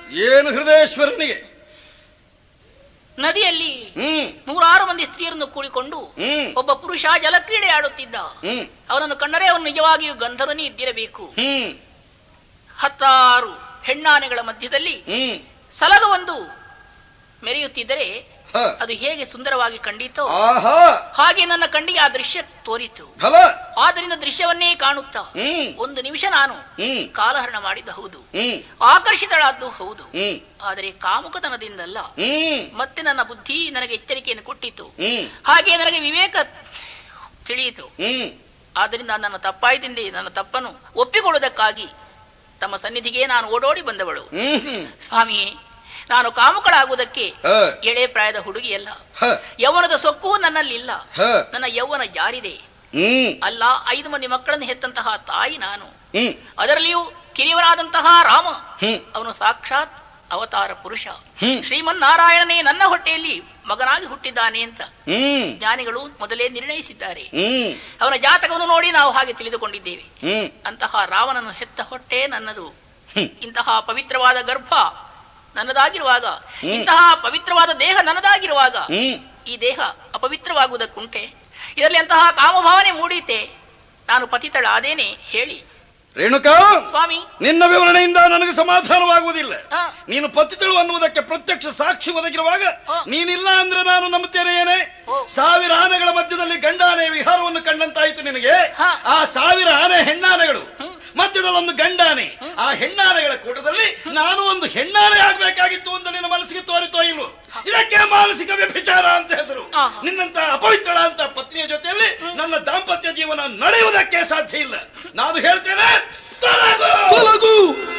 ಏನು ಹೃದಯೇಶ್ವರನಿಗೆ ನದಿಯಲ್ಲಿ ಹ್ಮ್ ನೂರಾರು ಮಂದಿ ಸ್ತ್ರೀಯರನ್ನು ಕೂಡಿಕೊಂಡು ಹ್ಮ್ ಒಬ್ಬ ಪುರುಷ ಜಲಕ್ರೀಡೆ ಆಡುತ್ತಿದ್ದ ಹ್ಮ್ ಅವನನ್ನು ಕಂಡರೆ ಅವನು ನಿಜವಾಗಿಯೂ ಗಂಧರ್ವನೇ ಇದ್ದಿರಬೇಕು ಹ್ಮ್ ಹತ್ತಾರು ಹೆಣ್ಣಾನೆಗಳ ಮಧ್ಯದಲ್ಲಿ ಹ್ಮ್ ಸಲಗವೊಂದು ಮೆರೆಯುತ್ತಿದ್ದರೆ ಹ. ಅದು ಹೇಗೆ ಸುಂದರವಾಗಿ ಕಂಡಿತೋ ಆಹಾ ಹಾಗೆ ನನ್ನ ಕಣ್ಣಿಗೆ ಆ ದೃಶ್ಯ ತೋರಿತು ಫಲ ಆದ್ದರಿಂದ ದೃಶ್ಯವನ್ನೇ ಕಾಣುತ್ತಾ ಹ್ಮ್ ಒಂದು ನಿಮಿಷ ನಾನು ಹ್ಮ್ ಕಾಲಹರಣ ಮಾಡಿದ್ದು ಹೌದು ಹ್ಮ್ ಆಕರ್ಷಿತಳಾದ್ದು ಹೌದು ಹ್ಮ್ ಆದರೆ ಕಾಮುಕತನದಿಂದಲ್ಲ ಹ್ಮ್ ಮತ್ತೆ ನನ್ನ ಬುದ್ಧಿ ನನಗೆ ಎಚ್ಚರಿಕೆಯನ್ನು ಕೊಟ್ಟಿತು ಹ್ಮ್ ಹಾಗೆ ನನಗೆ ವಿವೇಕ ತಿಳಿಯಿತು ಹ್ಮ್ ಆದ್ದರಿಂದ ನನ್ನ ತಪ್ಪಾಯ್ತಿಂದೆ ನನ್ನ ತಪ್ಪನ್ನು ಒಪ್ಪಿಕೊಳ್ಳುವುದಕ್ಕಾಗಿ ತಮ್ಮ ಸನ್ನಿಧಿಗೆ ನಾನು ಓಡೋಡಿ ಬಂದವಳು ಹ್ಮ್ ಹ್ಮ್ ಸ್ವಾಮಿ ನಾನು ಕಾಮುಕಳಾಗುವುದಕ್ಕೆ ಹ, ಎಳೆ ಪ್ರಾಯದ ಹುಡುಗಿಯಲ್ಲ ಹ, ಯೌವನದ ಸೊಕ್ಕೂ ನನ್ನಲ್ಲಿಲ್ಲ ಹ. ನನ್ನ ಯೌವನ ಜಾರಿದೆ ಹ್ಮ್ ಅಲ್ಲ ಐದು ಮಂದಿ ಮಕ್ಕಳನ್ನು ಹೆತ್ತಂತಹ ತಾಯಿ ನಾನು ಹ್ಮ್ ಅದರಲ್ಲಿಯೂ ಕಿರಿಯವರಾದಂತಹ ರಾಮ ಹ್ಮ್ ಅವನು ಸಾಕ್ಷಾತ್ ಅವತಾರ ಪುರುಷ ಹ್ಮ್. ಶ್ರೀಮನ್ನಾರಾಯಣನೇ ನನ್ನ ಹೊಟ್ಟೆಯಲ್ಲಿ ಮಗನಾಗಿ ಹುಟ್ಟಿದ್ದಾನೆ ಅಂತ ಹ್ಮ್ ಜ್ಞಾನಿಗಳು ಮೊದಲೇ ನಿರ್ಣಯಿಸಿದ್ದಾರೆ ಹ್ಮ್ ಅವನ ಜಾತಕವನ್ನು ನೋಡಿ ನಾವು ಹಾಗೆ ತಿಳಿದುಕೊಂಡಿದ್ದೇವೆ ಹ್ಮ್ ಅಂತಹ ರಾವಣನು ಹೆತ್ತ ಹೊಟ್ಟೆ ನನ್ನದು ಹ್ಮ್. ಇಂತಹ ಪವಿತ್ರವಾದ ಗರ್ಭ ನನ್ನದಾಗಿರುವಾಗ ಇಂತಹ ಪವಿತ್ರವಾದ ದೇಹ ನನ್ನದಾಗಿರುವಾಗ ಹ್ಮ್ ಈ ದೇಹ ಅಪವಿತ್ರವಾಗುವುದಕ್ಕುಂಟೆ ಇದರಲ್ಲಿ ಅಂತಹ ಕಾಮಭಾವನೆ ಮೂಡೀತೆ ನಾನು ಪತಿತಳಾದೇನೆ ಹೇಳಿ ರೇಣುಕಾ ಸ್ವಾಮಿ ನಿನ್ನ ವಿವರಣೆಯಿಂದ ನನಗೆ ಸಮಾಧಾನವಾಗುವುದಿಲ್ಲ ಆ, ನೀನು ಪತಿತಳು ಅನ್ನುವುದಕ್ಕೆ ಪ್ರತ್ಯಕ್ಷ ಸಾಕ್ಷಿ ಒದಗಿರುವಾಗ ಆ. ನೀನಿಲ್ಲ ಅಂದ್ರೆ ನಾನು ನಂಬುತ್ತೇನೆ ಏನೇ ಓ. ಸಾವಿರ ಆನೆಗಳ ಮಧ್ಯದಲ್ಲಿ ಗಂಡಾನೆ ವಿಹಾರವನ್ನು ಕಂಡಂತಾಯಿತು ನಿನಗೆ ಹಾ. ಆ ಸಾವಿರ ಆನೆ ಹೆಣ್ಣಾನೆಗಳು ಮಧ್ಯದಲ್ಲಿ ಒಂದು ಗಂಡಾನೆ ಆ ಹೆಣ್ಣಾನೆಗಳ ಕೂಟದಲ್ಲಿ ನಾನು ಒಂದು ಹೆಣ್ಣಾನೆ ಆಗ್ಬೇಕಾಗಿತ್ತು ಅಂತ ನಿನ್ನ ಮನಸ್ಸಿಗೆ ತೋರಿತೋ ಇಲ್ವೋ ಇದಕ್ಕೆ ಮಾನಸಿಕ ವ್ಯಭಿಚಾರ ಅಂತ ಹೆಸರು ಆಹಾ. ನಿನ್ನಂತ ಅಪವಿತ್ರಳ ಅಂತ ಪತ್ನಿಯ ಜೊತೆಯಲ್ಲಿ ನನ್ನ ದಾಂಪತ್ಯ ಜೀವನ ನಡೆಯುವುದಕ್ಕೆ ಸಾಧ್ಯ ಇಲ್ಲ ನಾನು ಹೇಳ್ತೇನೆ ತೊಲಗು ತೊಲಗು